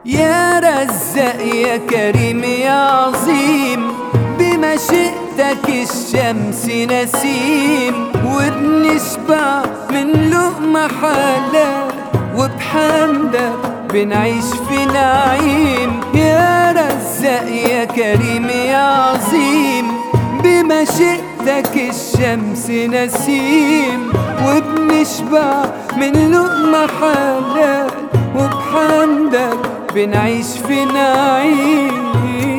يا رزاق يا كريم يا عظيم بمشيئتك الشمس نسيم وبنشبع من لقمة حلال وبحمدك بنعيش في نعيم يا رزاق يا كريم يا عظيم بمشيئتك الشمس نسيم وبنشبع من لقمة حلال وبحمدك بنعيش في نعيم